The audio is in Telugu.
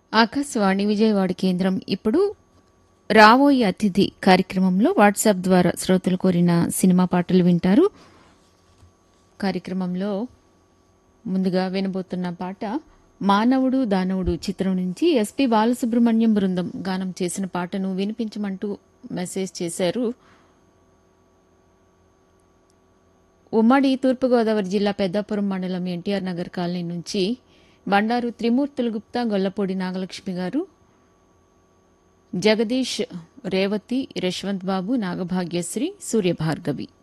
ఆకాశవాణి విజయవాడ కేంద్రం ఇప్పుడు రాబోయే అతిథి కార్యక్రమంలో వాట్సాప్ ద్వారా శ్రోతలు కోరిన సినిమా పాటలు వింటారు కార్యక్రమంలో ముందుగా వినబోతున్న పాట మానవుడు దానవుడు చిత్రం నుంచి ఎస్పి బాలసుబ్రహ్మణ్యం బృందం గానం చేసిన పాటను వినిపించమంటూ మెసేజ్ చేశారు ఉమ్మడి తూర్పుగోదావరి జిల్లా పెద్దాపురం మండలం ఎన్టీఆర్ నగర్ కాలనీ నుంచి బండారు త్రిమూర్తుల గుప్తా గొల్లపూడి నాగలక్ష్మి గారు జగదీష్ రేవతి యశ్వంత్ బాబు నాగభాగ్యశ్రీ సూర్యభార్గవి